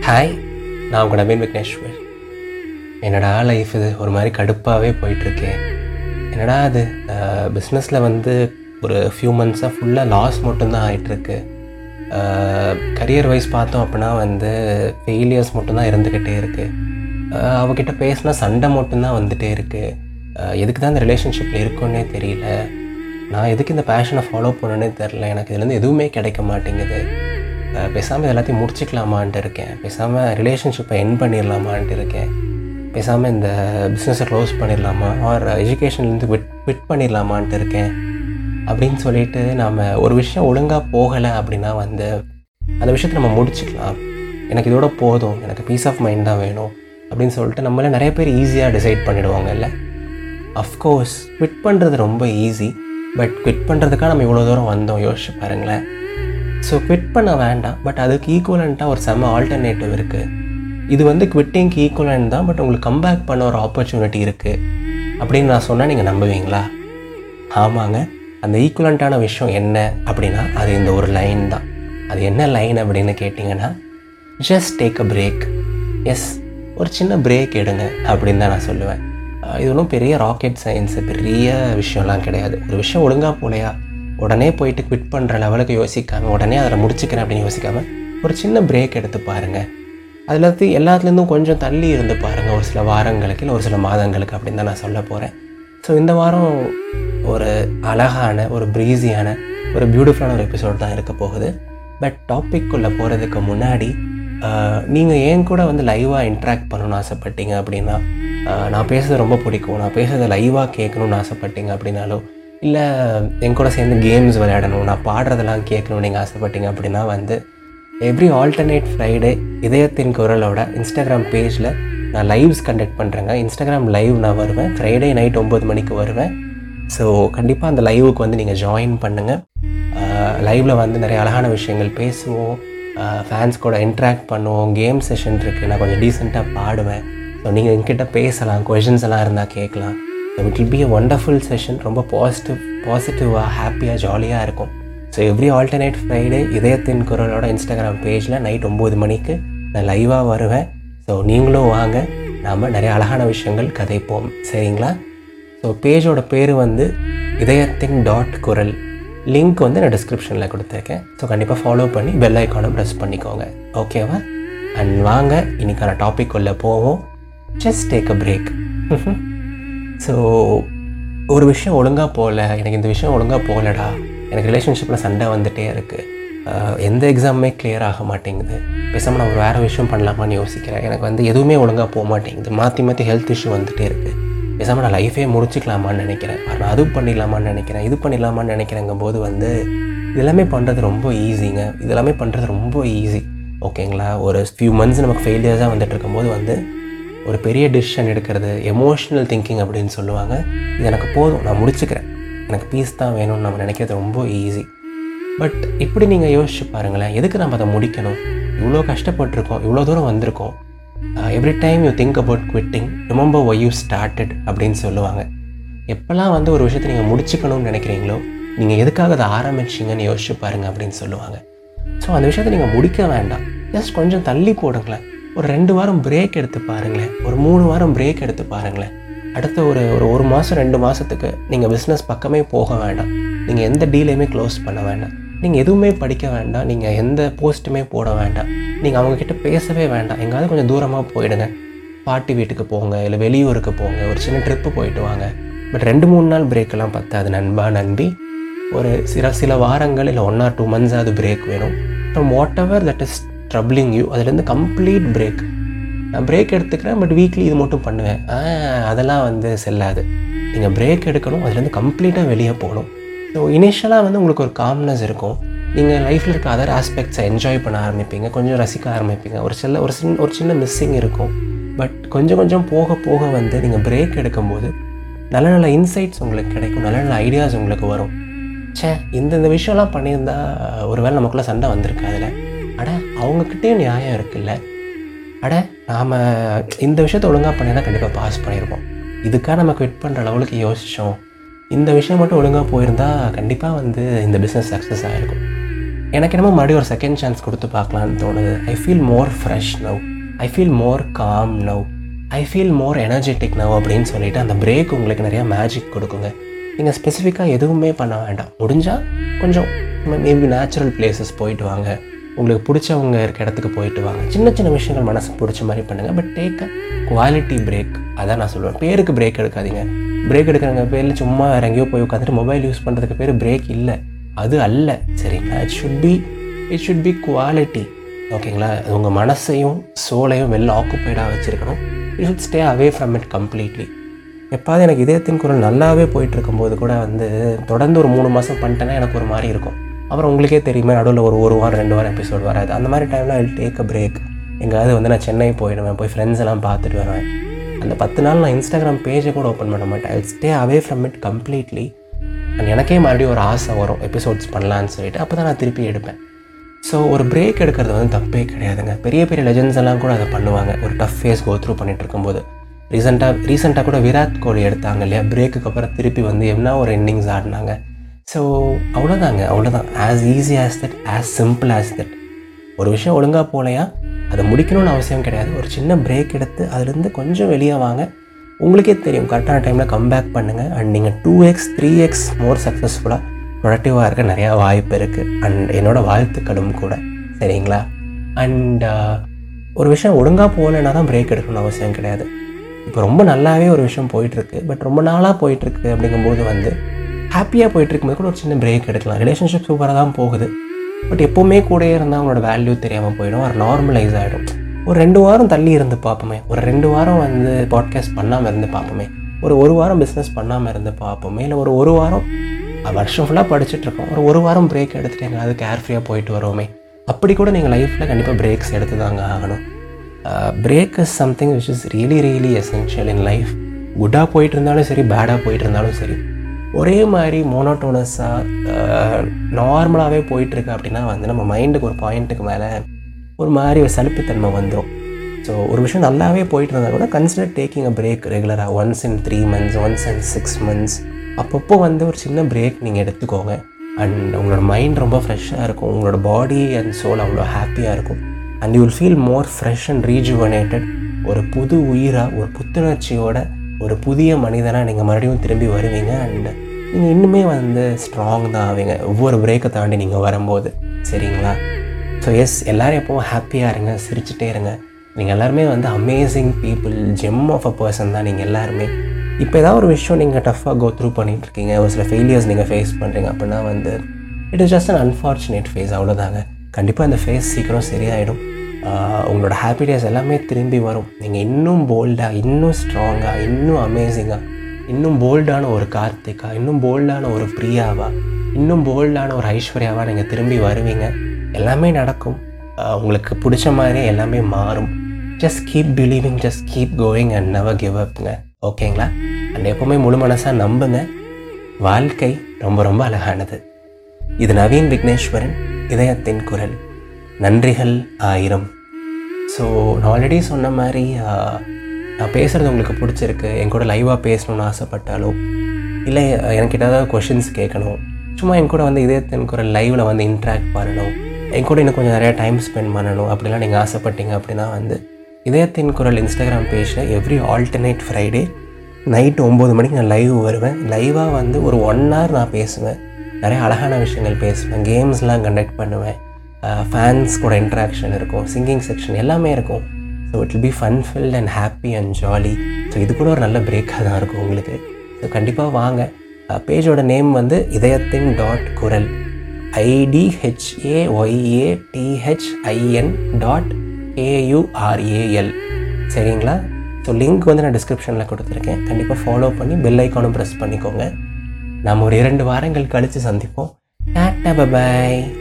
hi நான் உங்கள் நவீன் விக்னேஸ்வர் என்னடா லைஃப் இது ஒரு மாதிரி கடுப்பாகவே போயிட்டுருக்கு என்னடா அது பிஸ்னஸில் வந்து ஒரு ஃபியூ மந்த்ஸாக ஃபுல்லாக லாஸ் மட்டும்தான் ஆகிட்டுருக்கு கரியர் வைஸ் பார்த்தோம் அப்படின்னா வந்து ஃபெயிலியர்ஸ் மட்டும்தான் இருந்துக்கிட்டே இருக்குது அவகிட்ட பேசினா சண்டை மட்டும்தான் வந்துகிட்டே இருக்குது எதுக்கு தான் இந்த ரிலேஷன்ஷிப்பில் இருக்குன்னே தெரியல நான் எதுக்கு இந்த பேஷனை ஃபாலோ பண்ணணுன்னே தெரில எனக்கு இதுலேருந்து எதுவுமே கிடைக்க மாட்டேங்குது பேசாமல் எல்லாத்தையும் முடிச்சிக்கலாமான்ட்டு இருக்கேன் பேசாமல் ரிலேஷன்ஷிப்பை என் பண்ணிடலாமான்ட்டு இருக்கேன் பேசாமல் இந்த பிஸ்னஸை க்ளோஸ் பண்ணிடலாமா ஆர் எஜுகேஷன்லேருந்து விட் விட் பண்ணிடலாமான்ட்டு இருக்கேன் அப்படின்னு சொல்லிட்டு நாம் ஒரு விஷயம் ஒழுங்காக போகலை அப்படின்னா வந்து அந்த விஷயத்தை நம்ம முடிச்சுக்கலாம் எனக்கு இதோட போதும் எனக்கு பீஸ் ஆஃப் மைண்ட் தான் வேணும் அப்படின்னு சொல்லிட்டு நம்மள நிறைய பேர் ஈஸியாக டிசைட் பண்ணிடுவாங்கல்ல அஃப்கோர்ஸ் குவிட் பண்ணுறது ரொம்ப ஈஸி பட் குவிட் பண்ணுறதுக்காக நம்ம இவ்வளோ தூரம் வந்தோம் யோசிச்சு பாருங்களேன் ஸோ குவிட் பண்ண வேண்டாம் பட் அதுக்கு ஈக்குவலண்ட்டாக ஒரு செம்ம ஆல்டர்னேட்டிவ் இருக்குது இது வந்து குவிட்டிங்க்கு ஈக்குவலண்ட் தான் பட் உங்களுக்கு கம்பேக் பண்ண ஒரு ஆப்பர்ச்சுனிட்டி இருக்குது அப்படின்னு நான் சொன்னால் நீங்கள் நம்புவீங்களா ஆமாங்க அந்த ஈக்குவலண்ட்டான விஷயம் என்ன அப்படின்னா அது இந்த ஒரு லைன் தான் அது என்ன லைன் அப்படின்னு கேட்டிங்கன்னா just take a break as ஒரு சின்ன பிரேக் எடுங்க அப்படின்னு தான் நான் சொல்லுவேன் இது ஒன்றும் பெரிய ராக்கெட் சயின்ஸு பெரிய விஷயம்லாம் கிடையாது ஒரு விஷயம் ஒழுங்காக போலையா உடனே போயிட்டு குவிட் பண்ணுற லெவலுக்கு யோசிக்காமல் உடனே அதில் முடிச்சுக்கிறேன் அப்படின்னு யோசிக்காமல் ஒரு சின்ன பிரேக் எடுத்து பாருங்கள் அதில் எல்லாத்துலேருந்தும் கொஞ்சம் தள்ளி இருந்து பாருங்கள் ஒரு சில வாரங்களுக்கு இல்லை ஒரு சில மாதங்களுக்கு அப்படின்னு தான் நான் சொல்ல போகிறேன் ஸோ இந்த வாரம் ஒரு அழகான ஒரு ப்ரீஸியான ஒரு பியூட்டிஃபுல்லான ஒரு எபிசோட் தான் இருக்க போகுது பட் டாபிக்குள்ளே போகிறதுக்கு முன்னாடி நீங்கள் ஏன் கூட வந்து லைவாக இன்ட்ராக்ட் பண்ணணும்னு ஆசைப்பட்டீங்க அப்படின்னா நான் பேசுறது ரொம்ப பிடிக்கும் நான் பேசுறதை லைவாக கேட்கணும்னு ஆசைப்பட்டீங்க அப்படின்னாலோ இல்லை என் கூட சேர்ந்து கேம்ஸ் விளையாடணும் நான் பாடுறதெல்லாம் கேட்கணும்னு நீங்கள் ஆசைப்பட்டீங்க அப்படின்னா வந்து எவ்ரி ஆல்டர்னேட் ஃப்ரைடே இதயத்தின் குரலோட இன்ஸ்டாகிராம் பேஜில் நான் லைவ்ஸ் கண்டக்ட் பண்ணுறேங்க இன்ஸ்டாகிராம் லைவ் நான் வருவேன் ஃப்ரைடே நைட் ஒம்பது மணிக்கு வருவேன் ஸோ கண்டிப்பாக அந்த லைவுக்கு வந்து நீங்கள் ஜாயின் பண்ணுங்கள் லைவில் வந்து நிறைய அழகான விஷயங்கள் பேசுவோம் ஃபேன்ஸ் கூட இன்ட்ராக்ட் பண்ணுவோம் கேம் செஷன் இருக்குது நான் கொஞ்சம் டீசெண்டாக பாடுவேன் ஸோ நீங்கள் என்கிட்ட பேசலாம் கொஷின்ஸ் எல்லாம் இருந்தால் கேட்கலாம் so it will be a wonderful session ரொம்ப பாசிட்டிவ் பாசிட்டிவாக ஹாப்பியாக ஜாலியாக இருக்கும் ஸோ எவ்ரி ஆல்டர்னேட் ஃப்ரைடே இதயத்தின் குரலோட இன்ஸ்டாகிராம் பேஜில் நைட் ஒம்பது மணிக்கு நான் லைவாக வருவேன் ஸோ நீங்களும் வாங்க நாம் நிறைய அழகான விஷயங்கள் கதைப்போம் சரிங்களா ஸோ பேஜோட பேர் வந்து இதயத்தின் டாட் குரல் லிங்க் வந்து நான் டிஸ்கிரிப்ஷனில் கொடுத்துருக்கேன் ஸோ கண்டிப்பாக ஃபாலோ பண்ணி பெல் ஐக்கானும் ப்ரெஸ் பண்ணிக்கோங்க ஓகேவா அண்ட் வாங்க இன்றைக்கான டாபிக் உள்ள போவோம் just take a break so ஒரு விஷயம் ஒழுங்காக போகல எனக்கு இந்த விஷயம் ஒழுங்காக போகலடா எனக்கு ரிலேஷன்ஷிப்பில் சண்டை வந்துகிட்டே இருக்குது எந்த எக்ஸாமுமே கிளியர் ஆக மாட்டேங்குது பேசாமல் நான் ஒரு வேறு விஷயம் பண்ணலாமான்னு யோசிக்கிறேன் எனக்கு வந்து எதுவுமே ஒழுங்காக போக மாட்டேங்குது மாற்றி மாற்றி ஹெல்த் இஷ்யூ வந்துகிட்டே இருக்குது பேசாமல் நான் லைஃபே முடிச்சிக்கலாமான்னு நினைக்கிறேன் நான் அது பண்ணிடலாமான்னு நினைக்கிறேன் இது பண்ணிடலாமான்னு நினைக்கிறேங்கும் போது வந்து இதெல்லாமே பண்ணுறது ரொம்ப ஈஸிங்க இதெல்லாமே பண்ணுறது ரொம்ப ஈஸி ஓகேங்களா ஒரு ஃபியூ மந்த்ஸ் நமக்கு ஃபெயிலியர்ஸாக வந்துட்டு இருக்கும்போது வந்து ஒரு பெரிய டிசிஷன் எடுக்கிறது எமோஷ்னல் திங்கிங் அப்படின்னு சொல்லுவாங்க இது எனக்கு போதும் நான் முடிச்சுக்கிறேன் எனக்கு பீஸ் தான் வேணும்னு நம்ம நினைக்கிறது ரொம்ப ஈஸி பட் இப்படி நீங்கள் யோசிச்சு பாருங்களேன் எதுக்கு நம்ம அதை முடிக்கணும் இவ்வளோ கஷ்டப்பட்டிருக்கோம் இவ்வளோ தூரம் வந்திருக்கோம் every time you think about quitting remember why you started அப்படின்னு சொல்லுவாங்க எப்போல்லாம் வந்து ஒரு விஷயத்தை நீங்கள் முடிச்சுக்கணும்னு நினைக்கிறீங்களோ நீங்கள் எதுக்காக அதை ஆரம்பிச்சிங்கன்னு யோசிச்சு பாருங்கள் அப்படின்னு சொல்லுவாங்க ஸோ அந்த விஷயத்தை நீங்கள் முடிக்க வேண்டாம் ஜஸ்ட் கொஞ்சம் தள்ளி போடுங்களேன் ஒரு ரெண்டு வாரம் பிரேக் எடுத்து பாருங்களேன் ஒரு மூணு வாரம் பிரேக் எடுத்து பாருங்களேன் அடுத்த ஒரு ஒரு ஒரு மாதம் ரெண்டு மாதத்துக்கு நீங்கள் பிஸ்னஸ் பக்கமே போக வேண்டாம் நீங்கள் எந்த டீலையுமே க்ளோஸ் பண்ண வேண்டாம் நீங்கள் எதுவுமே படிக்க வேண்டாம் நீங்கள் எந்த போஸ்ட்டுமே போட வேண்டாம் நீங்கள் அவங்கக்கிட்ட பேசவே வேண்டாம் எங்கேயாவது கொஞ்சம் தூரமாக போயிடுங்க பாட்டி வீட்டுக்கு போங்க இல்லை வெளியூருக்கு போங்க ஒரு சின்ன ட்ரிப்பு போயிட்டு வாங்க பட் ரெண்டு மூணு நாள் பிரேக்கெல்லாம் பத்தாது நண்பா நண்பி ஒரு சில சில வாரங்கள் இல்லை ஒன் ஆர் டூ மந்த்ஸ் அது பிரேக் வேணும் from whatever that is troubling you அதுலேருந்து கம்ப்ளீட் பிரேக் நான் பிரேக் எடுத்துக்கிறேன் பட் வீக்லி இது மட்டும் பண்ணுவேன் அதெல்லாம் வந்து செல்லாது நீங்கள் பிரேக் எடுக்கணும் அதுலேருந்து கம்ப்ளீட்டாக வெளியே போகணும் ஸோ இனிஷியலாக வந்து உங்களுக்கு ஒரு காம்னஸ் இருக்கும் நீங்கள் லைஃப்பில் இருக்க அதர் ஆஸ்பெக்ட்ஸை என்ஜாய் பண்ண ஆரம்பிப்பீங்க கொஞ்சம் ரசிக்க ஆரம்பிப்பீங்க ஒரு சில ஒரு சின்ன ஒரு சின்ன மிஸ்ஸிங் இருக்கும் பட் கொஞ்சம் கொஞ்சம் போக போக வந்து நீங்கள் பிரேக் எடுக்கும்போது நல்ல நல்ல இன்சைட்ஸ் உங்களுக்கு கிடைக்கும் நல்ல நல்ல ஐடியாஸ் உங்களுக்கு வரும் சே இந்த இந்த விஷயம்லாம் பண்ணியிருந்தா ஒரு வேளை நமக்குள்ளே சண்டை வந்திருக்கு அதில் அட அவங்கக்கிட்டேயும் நியாயம் இருக்குல்ல அட நாம் இந்த விஷயத்த ஒழுங்காக பண்ணியிருந்தால் கண்டிப்பாக பாஸ் பண்ணியிருப்போம் இதுக்காக நம்ம குவிட் பண்ணுற லெவலுக்கு யோசித்தோம் இந்த விஷயம் மட்டும் ஒழுங்காக போயிருந்தால் கண்டிப்பாக வந்து இந்த பிஸ்னஸ் சக்ஸஸ் ஆகிருக்கும் எனக்கு என்னமோ மறுபடியும் ஒரு செகண்ட் சான்ஸ் கொடுத்து பார்க்கலான்னு தோணுது I feel more fresh now I feel more calm now I feel more energetic now அப்படின்னு சொல்லிட்டு அந்த பிரேக் உங்களுக்கு நிறையா மேஜிக் கொடுக்குங்க நீங்கள் ஸ்பெசிஃபிக்காக எதுவுமே பண்ண வேண்டாம் முடிஞ்சால் கொஞ்சம் மேபி நேச்சுரல் பிளேசஸ் போயிட்டு வாங்க உங்களுக்கு பிடிச்சவங்க இருக்க இடத்துக்கு போயிட்டு வாங்க சின்ன சின்ன விஷயங்கள் மனசுக்கு பிடிச்ச மாதிரி பண்ணுங்கள் but take a quality break அதான் நான் சொல்லுவேன் பேருக்கு பிரேக் எடுக்காதீங்க பிரேக் எடுக்கிறவங்க பேரில் சும்மா வேறு எங்கேயோ போய் உட்காந்துட்டு மொபைல் யூஸ் பண்ணுறதுக்கு பேர் பிரேக் இல்லை அது அல்ல சரிங்களா it should be it should be quality ஓகேங்களா அது உங்கள் மனசையும் சோலையும் வெல் ஆக்குப்பைடாக வச்சுருக்கணும் you should stay away from it completely எப்பாவது எனக்கு இதயத்தின் குரல் நல்லாவே போயிட்டு இருக்கும்போது கூட வந்து தொடர்ந்து ஒரு மூணு மாதம் பண்ணிட்டேன்னா எனக்கு ஒரு மாதிரி இருக்கும் அப்புறம் உங்களுக்கே தெரியுமே நடுவில் ஒரு ஒரு வாரம் ரெண்டு வாரம் எபிசோட் வராது அந்த மாதிரி டைமில் ஐ டேக் அ பிரேக் எங்கேயாவது வந்து நான் சென்னை போயிடுவேன் போய் ஃப்ரெண்ட்ஸ் எல்லாம் பார்த்துட்டு வருவேன் அந்த பத்து நாள் நான் இன்ஸ்டாகிராம் பேஜை கூட ஓப்பன் பண்ண மாட்டேன் I stay away from it completely and எனக்கே மறுபடியும் ஒரு ஆசை வரும் எபிசோட்ஸ் பண்ணலான்னு சொல்லிட்டு அப்போ தான் நான் திருப்பி எடுப்பேன் ஸோ ஒரு பிரேக் எடுக்கிறது வந்து தப்பே கிடையாதுங்க பெரிய பெரிய லெஜண்ட்ஸ் எல்லாம் கூட அதை பண்ணுவாங்க ஒரு டஃப் ஃபேஸ் கோ த்ரூ பண்ணிட்டு இருக்கும்போது ரீசெண்டாக ரீசெண்டாக கூட விராட் கோலி எடுத்தாங்க இல்லையா பிரேக்குக்கு அப்புறம் திருப்பி வந்து என்ன ஒரு இன்னிங்ஸ் ஆடினாங்க ஸோ அவ்வளோதாங்க அவ்வளோதான் as easy as that as simple as that ஒரு விஷயம் ஒழுங்காக போகலையா அதை முடிக்கணும்னு அவசியம் கிடையாது ஒரு சின்ன பிரேக் எடுத்து அதுலேருந்து கொஞ்சம் வெளியே வாங்க உங்களுக்கே தெரியும் கரெக்டான டைமில் கம்பேக் பண்ணுங்கள் அண்ட் நீங்கள் two x three x more சக்ஸஸ்ஃபுல்லாக ப்ரொடக்டிவாக இருக்க நிறையா வாய்ப்பு இருக்குது அண்ட் என்னோடய வாழ்த்துக்களும் கூட சரிங்களா அண்ட் ஒரு விஷயம் ஒழுங்காக போகலைன்னா தான் பிரேக் எடுக்கணும்னு அவசியம் கிடையாது இப்போ ரொம்ப நல்லாவே ஒரு விஷயம் போயிட்டுருக்கு பட் ரொம்ப நாளாக போயிட்டுருக்கு அப்படிங்கும்போது வந்து ஹாப்பியாக போயிட்டு இருக்கும்போது கூட ஒரு சின்ன பிரேக் எடுக்கலாம் ரிலேஷன்ஷிப் சூப்பராக தான் போகுது பட் எப்போவுமே கூடயே இருந்தால் அவங்களோட வேல்யூ தெரியாமல் போயிடும் ஒரு நார்மலைஸ் ஆகிடும் ஒரு ரெண்டு வாரம் தள்ளி இருந்து பார்ப்போமே ஒரு ரெண்டு வாரம் வந்து பாட்காஸ்ட் பண்ணாமல் இருந்து பார்ப்போமே ஒரு ஒரு வாரம் பிஸ்னஸ் பண்ணாமல் இருந்து பார்ப்போமே இல்லை ஒரு ஒரு வாரம் வருஷம் ஃபுல்லாக படிச்சுட்ருக்கோம் ஒரு ஒரு வாரம் பிரேக் எடுத்துகிட்டு எங்கேயாவது கேர்ஃப்ரீயாக போயிட்டு வரோமே அப்படி கூட நீங்கள் லைஃப்பில் கண்டிப்பாக பிரேக்ஸ் எடுத்து தாங்க ஆகணும் break is something which is really really essential in life குட்டாக போயிட்டு இருந்தாலும் சரி பேடாக போயிட்டு இருந்தாலும் சரி ஒரே மாதிரி மோனோட்டோனஸாக நார்மலாகவே போயிட்டுருக்கு அப்படின்னா வந்து நம்ம மைண்டுக்கு ஒரு பாயிண்ட்டுக்கு மேலே ஒரு மாதிரி ஒரு சலிப்புத்தன்மை வந்துடும் ஸோ ஒரு விஷயம் நல்லாவே போயிட்டு இருந்தால் கூட கன்சிடர் டேக்கிங் அ பிரேக் ரெகுலராக once in three months once in six months அப்பப்போ வந்து ஒரு சின்ன பிரேக் நீங்கள் எடுத்துக்கோங்க அண்ட் உங்களோட மைண்ட் ரொம்ப ஃப்ரெஷ்ஷாக இருக்கும் உங்களோட பாடி அண்ட் சோல் அவ்வளோ ஹாப்பியாக இருக்கும் and you will feel more fresh and rejuvenated ஒரு புது உயிராக ஒரு புத்துணர்ச்சியோட ஒரு புதிய மனிதனாக நீங்கள் மறுபடியும் திரும்பி வருவீங்க அண்ட் நீங்கள் இன்னுமே வந்து ஸ்ட்ராங் தான் ஆவீங்க ஒவ்வொரு பிரேக்கை தாண்டி நீங்கள் வரும்போது சரிங்களா ஸோ எஸ் எல்லோரும் எப்போவும் ஹாப்பியாக இருங்க சிரிச்சுட்டே இருங்க நீங்கள் எல்லாருமே வந்து amazing people gem of a person தான் நீங்கள் எல்லாருமே இப்போ ஏதாவது ஒரு விஷயம் நீங்கள் டஃப்பாக கோ த்ரூ பண்ணிகிட்ருக்கீங்க ஒரு சில ஃபெயிலியர்ஸ் நீங்கள் ஃபேஸ் பண்ணுறீங்க அப்படின்னா வந்து it is just an unfortunate phase அவ்வளோதாங்க கண்டிப்பாக இந்த ஃபேஸ் சீக்கிரம் சரியாயிடும் உங்களோட ஹாப்பி டேஸ் எல்லாமே திரும்பி வரும் நீங்கள் இன்னும் போல்டாக இன்னும் ஸ்ட்ராங்காக இன்னும் அமேசிங்காக இன்னும் போல்டான ஒரு கார்த்திகா இன்னும் போல்டான ஒரு பிரியாவா இன்னும் போல்டான ஒரு ஐஸ்வர்யாவா நீங்கள் திரும்பி வருவீங்க எல்லாமே நடக்கும் உங்களுக்கு பிடிச்ச மாதிரி எல்லாமே மாறும் just keep believing just keep going and never give அப்ங்க ஓகேங்களா அண்ட் எப்போவுமே முழு மனசாக நம்புங்க வாழ்க்கை ரொம்ப ரொம்ப அழகானது இது நவீன் விக்னேஸ்வரன் இதயத்தின் குரல் நன்றிகள் ஆயிரம் ஸோ நான் ஆல்ரெடி சொன்ன மாதிரி நான் பேசுகிறது உங்களுக்கு பிடிச்சிருக்கு என் கூட லைவாக பேசணும்னு ஆசைப்பட்டாலோ இல்லை எனக்கு ஏதாவது கொஷின்ஸ் கேட்கணும் சும்மா என் கூட வந்து இதயத்தின் குரல் லைவில் வந்து இன்ட்ராக்ட் பண்ணணும் என் கூட இன்னும் கொஞ்சம் நிறையா டைம் ஸ்பெண்ட் பண்ணணும் அப்படிலாம் நீங்கள் ஆசைப்பட்டீங்க அப்படின்னா வந்து இதயத்தின் குரல் இன்ஸ்டாகிராம் பேஜில் எவ்ரி ஆல்டர்னேட் ஃப்ரைடே நைட்டு ஒம்பது மணிக்கு நான் லைவ் வருவேன் லைவாக வந்து ஒரு ஒன் ஹவர் நான் பேசுவேன் நிறைய அழகான விஷயங்கள் பேசுவேன் கேம்ஸ்லாம் கண்டக்ட் பண்ணுவேன் ஃபேன்ஸ் கூட இன்ட்ராக்ஷன் இருக்கும் சிங்கிங் செக்ஷன் எல்லாமே இருக்கும் so it will be fun filled and happy and jolly so இது கூட ஒரு நல்ல பிரேக்காக தான் இருக்கும் உங்களுக்கு ஸோ கண்டிப்பாக வாங்க பேஜோட நேம் வந்து இதயத்தின் டாட் குரல் ஐடிஹெச்ஏஒய்ஏடிஹெச்ஐஎன் டாட் ஏயுஆர்ஏஎல் சரிங்களா ஸோ லிங்க் வந்து நான் டிஸ்கிரிப்ஷனில் கொடுத்துருக்கேன் கண்டிப்பாக ஃபாலோ பண்ணி பெல் ஐக்கானும் ப்ரெஸ் பண்ணிக்கோங்க நம்ம ஒரு இரண்டு வாரங்கள் கழித்து சந்திப்போம் டாட்டா பபாய்